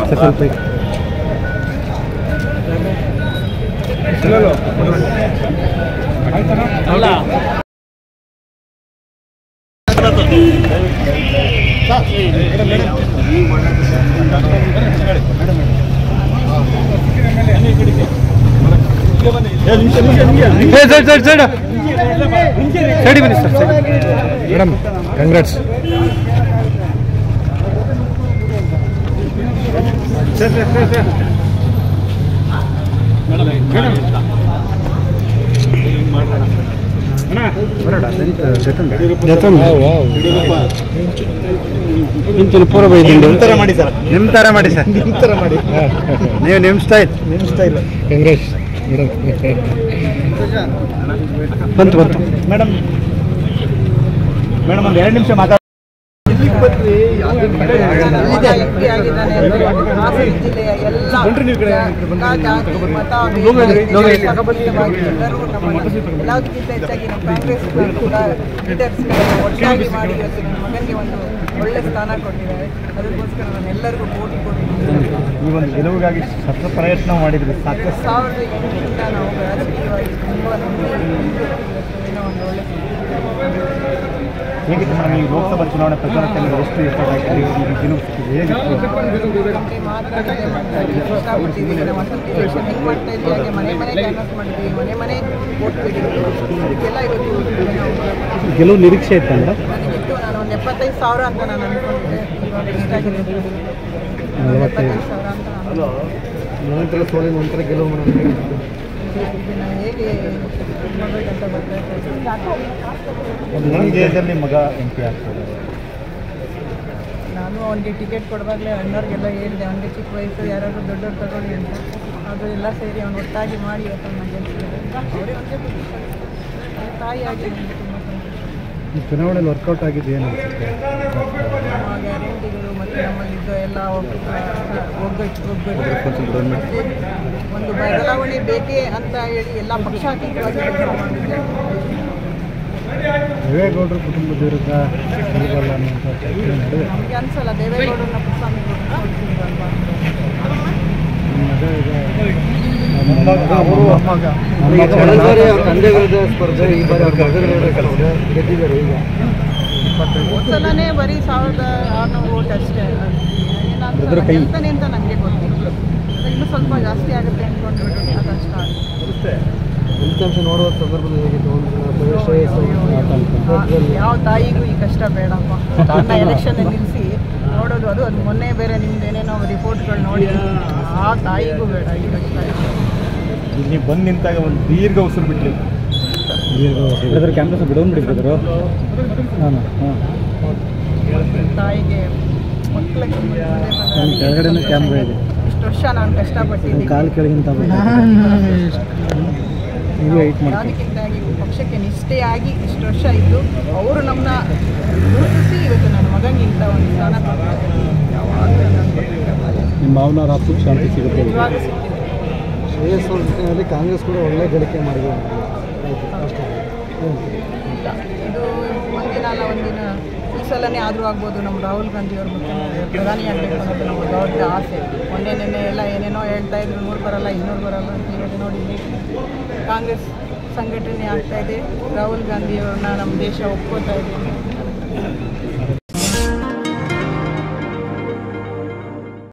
Sir ಸ್ವಲ್ಪ ಈ- ಏ, ಸೈಡ್ ಸೈಡ್ ಸೈಡ್ ಸೈಡ್ ಬನ್ನಿ ಸರ್ ಸೈಡ್ ಮೇಡಮ್ ಕಂಗ್ರಾಟ್ಸ್ ಇಂತಿನ ಪೂರ್ವ ಬೈದಿಂಡು ಥರ ಮಾಡಿ ಸರ್ ನಿಮ್ಮ ಥರ ಮಾಡಿ ಸರ್ ನಿಮ್ಮ ಥರ ಮಾಡಿ ನೀವು ನಿಮ್ಮ ಸ್ಟೈಲ್ ನಿಮ್ಮ ಸ್ಟೈಲ್ ಕಂಗ್ರಾಟ್ಸ್ ಮೇಡಮ್ ಬಂತು ಬಂತು ಮೇಡಮ್ ಮೇಡಮ್ ಒಂದು ಎರಡು ನಿಮಿಷ ಮಾತಾಡ ಎಂಪಿ ಆಗಿದ್ದಾನೆ ಹಾಸನ ಜಿಲ್ಲೆಯ ಎಲ್ಲ ಜಾತಿ ಮತ ಸಾಮಾಜಿಕವಾಗಿ ಎಲ್ಲರೂ ನಮ್ಮನ್ನು ಎಲ್ಲದಕ್ಕಿಂತ ಹೆಚ್ಚಾಗಿ ನಮ್ಮ ಕಾಂಗ್ರೆಸ್ ಕೂಡ ಲೀಡರ್ಸ್ಗಳನ್ನ ಒಟ್ಟಾಗಿ ಮಾಡಿ ಇವತ್ತು ನನ್ನ ಮಗನಿಗೆ ಒಂದು ಒಳ್ಳೆ ಸ್ಥಾನ ಕೊಟ್ಟಿದ್ದಾರೆ ಅದಕ್ಕೋಸ್ಕರ ನಾನು ಎಲ್ಲರಿಗೂ ಕೋಟಿ ಕೋಟಿ ಈ ಒಂದು ಗೆಲುವಿಗಾಗಿ ಸತ ಪ್ರಯತ್ನ ಮಾಡಿದ್ರಿ ಸಾಕಷ್ಟು ಸಾವಿರದ ಎಂಟರಿಂದ ನಾವು ರಾಜಕೀಯವಾಗಿ ತುಂಬ ನಮಗೆ ಏನೋ ಒಂದು ಒಳ್ಳೆ ಹೇಗಿತ್ತು ಮೇಡಮ್ ಈ ಲೋಕಸಭಾ ಚುನಾವಣೆ ಪ್ರಚಾರಕ್ಕೆ ಎಷ್ಟು ಇಷ್ಟಪಟ್ಟಿದ್ದೀರಿ ಈ ಗೆಲುವು ಸಿಕ್ಕಿದೆ ಹೇಗಿತ್ತು ನಮಗೆ ಮಾತನಾಡದೆ ಮಾಡ್ತಾರೆ ಇಷ್ಟಪಟ್ಟಿದ್ದೀವಿ ನಾವು ಅಸೆಂಬ್ಲಿ ಎಲೆಕ್ಷನ್ ಹೆಂಗೆ ಮಾಡ್ತಾ ಇದ್ವಿ ಹಾಗೆ ಮನೆ ಮನೆ ಕ್ಯಾನ್ವಸ್ ಮಾಡಿದ್ವಿ ಮನೆ ಮನೆ ವೋಟ್ ಬಿಟ್ಟಿದ್ವಿ ಇದಕ್ಕೆಲ್ಲ ಇವತ್ತು ನಾವು ಗೆಲುವು ನಿರೀಕ್ಷೆ ಇತ್ತಂದ್ರೆ ನನಗಿತ್ತು ನಾನು ಒಂದು ಎಪ್ಪತ್ತೈದು ಸಾವಿರ ಅಂತ ನಾನು ಅಂದ್ಕೊಂಡಿದ್ದೆ ಇವಾಗ ಎಷ್ಟಾಗಿದೆ ಒಂದು ಎಪ್ಪತ್ತೈದು ಸಾವಿರ ಅಂತ ನಾನು ನಂತರ ಸೋಲಿನ ನಂತರ ಗೆಲುವು ಇದನ್ನ ಹೇಗೆ ಮಾಡ್ಬೇಕಂತ ಗೊತ್ತಾಗ್ತಾ ಒಂದು ನನ್ನ ದೇಶದಲ್ಲಿ ಮಗ ಎಂ ಪಿ ಆಗ್ತದೆ ನಾನು ಅವನಿಗೆ ಟಿಕೆಟ್ ಕೊಡುವಾಗಲೇ ಅಣ್ಣವ್ರಿಗೆಲ್ಲ ಹೇಳಿದೆ ಅವನಿಗೆ ಚಿಕ್ಕ ವಯಸ್ಸು ಯಾರಾದರೂ ದೊಡ್ಡವ್ರು ತಗೊಳ್ಳಿ ಅಂತ ಅದು ಎಲ್ಲ ಸೇರಿ ಅವನು ಒಟ್ಟಾಗಿ ಮಾಡಿ ಇವತ್ತು ಅವನ್ನ ಗೆಲ್ಸಿದ್ದಾರೆ ಅವರೇ ಒಂದೇ ಖುಷಿ ಪಡ್ತಾರೆ. ತಾಯಿಯಾಗಿ ನನಗೆ ತುಂಬ ಸಂತೋಷ ಈ ಚುನಾವಣೆಯಲ್ಲಿ ವರ್ಕೌಟ್ ಆಗಿದೆ ಏನು ಅನ್ಸುತ್ತೆ ನಮ್ಮ ಗ್ಯಾರಂಟಿಗಳು ಮತ್ತು ನಮ್ಮಲ್ಲಿದ್ದ ಎಲ್ಲ ಒಗ್ಗಟ್ಟು ಒಗ್ಗಟ್ಟು ಮತ್ತೆ ಒಂದು ಬದಲಾವಣೆ ಬೇಕೇ ಅಂತ ಹೇಳಿ ಎಲ್ಲ ಪಕ್ಷಾತೀತವಾಗಿ ಕೆಲಸ ಮಾಡಿದ್ದಾರೆ ದೇವೇಗೌಡರ ಕುಟುಂಬದ ವಿರುದ್ಧ ಗೆಲುವಲ್ಲ ಅನ್ನುವಂಥ ಚರ್ಚೆ ನಡುವೆ ನಮಗೆ ಅನ್ಸಲ್ಲ ದೇವೇಗೌಡರನ್ನ ಪುಟ್ಸ್ವಾಮಿ ಕೊಡ್ತಿಲ್ವಲ್ವಾ ನಿಮ್ಮ ಮಗ ಈಗ ಮೊಮ್ಮಗ ಅವರು ಮೊಮ್ಮಗ ತಂದೆ ವಿರುದ್ಧ ಸ್ಪರ್ಧೆ ಈ ಬಾರಿ ಅವ್ರ ಮಗನ ವಿರುದ್ಧ ಗೆದ್ದಿದ್ದಾರೆ ಈಗ ಸಲನೇ ಬರೀ ಸಾವಿರದ ಆರುನೂರು ಓಟ್ ಅಷ್ಟೇ ಅದ್ರ ಕೈ. ಗೆಲ್ತಾನೆ ಅಂತ ನನಗೆ ಗೊತ್ತಿಲ್ಲ ಇನ್ನೂ ಸ್ವಲ್ಪ ಜಾಸ್ತಿ ಆಗುತ್ತೆ ಅಂದ್ಕೊಂಡ್ಬಿಟ್ಟು ಅದಷ್ಟ ಫಲಿತಾಂಶ ನೋಡುವ ಸಂದರ್ಭದಲ್ಲಿ ಹೇಗಿತ್ತು ಒಂದು ಯಾವ ತಾಯಿಗೂ ಈ ಕಷ್ಟ ಬೇಡಪ್ಪ ನನ್ನ ಎಲೆಕ್ಷನ್ ನಿಲ್ಲಿಸಿ ನೋಡೋದು ಅದು ಅದು ಮೊನ್ನೆ ಬೇರೆ ನಿಮ್ದು ಏನೇನೋ ರಿಪೋರ್ಟ್ಗಳು ನೋಡಿ ಆ ತಾಯಿಗೂ ಬೇಡ ಈ ಕಷ್ಟ ಇಲ್ಲಿ ಬಂದು ನಿಂತಾಗ ಒಂದು ದೀರ್ಘ ಉಸಿರು ಬಿಟ್ರಿ ಹೇಳಿದ್ರೆ ಕ್ಯಾಮ್ರಸ್ ಬಿಡೋನ್ ಬಿಡಿದ್ರು ನಾನು ಹಾಂ ತಾಯಿಗೆ ಮಕ್ಕಳಿಗೆ ನನ್ನ ಕೆಳಗಡೆನೂ ಕ್ಯಾಮ್ರಾ ಇದೆ ಇಷ್ಟು ವರ್ಷ ನಾನು ಕಷ್ಟಪಟ್ಟಿದ್ದೀನಿ ಕಾಲು ಕೆಳಗಿಂತ ನೀವು ವೆಯ್ಟ್ ಮಾಡಿ ಅದಕ್ಕಿಂತಾಗಿ ಪಕ್ಷಕ್ಕೆ ನಿಷ್ಠೆಯಾಗಿ ಇಷ್ಟು ವರ್ಷ ಇದ್ದು ಅವರು ನಮ್ಮನ್ನ ಗುರುತಿಸಿ ಇವತ್ತು ನನ್ನ ಮಗನಿಗೆ ಇಂಥ ಒಂದು ಸ್ಥಾನ ಕೊಟ್ಟಿದ್ದಾರೆ. ಯಾವಾಗಲೂ ನಾನು ಗೊತ್ತಿಲ್ಲ. ನಿಮ್ಮ ಭಾವನಾ ರಾಷ್ಟ್ರಕ್ಕೆ ಶಾಂತಿ ಸಿಗುತ್ತೆ ನಿಜವಾಗ್ಲೂ ಸಿಕ್ಕಿದೆ ಶ್ರೇಯಸ್ ಕಾಂಗ್ರೆಸ್ ಕೂಡ ಒಳ್ಳೆ ಗಳಿಕೆ ಮಾಡಿದೆ ಇಲ್ಲ ಇದು ಒಂದಿನ ಅಲ್ಲ ಒಂದಿನ ಈ ಸಲನೇ ಆದರೂ ಆಗ್ಬೋದು ನಮ್ಮ ರಾಹುಲ್ ಗಾಂಧಿ ಅವರು ಮುಖ್ಯಮಂತ್ರಿ ಪ್ರಧಾನಿ ಆಗಬೇಕು ಅನ್ನೋದು ನಮ್ಮ ದೊಡ್ಡ ಆಸೆ ಮೊನ್ನೆ ನಿನ್ನೆ ಎಲ್ಲ ಏನೇನೋ ಹೇಳ್ತಾ ಇದ್ರು ನೂರು ಬರಲ್ಲ ಇನ್ನೂರು ಬರಲ್ಲ ಅಂತ ಇವಾಗ ನೋಡಿ ಕಾಂಗ್ರೆಸ್ ಸಂಘಟನೆ ಆಗ್ತಾ ಇದೆ ರಾಹುಲ್ ಗಾಂಧಿ ಅವ್ರನ್ನ ನಮ್ಮ ದೇಶ ಒಪ್ಕೋತಾ ಇದೆ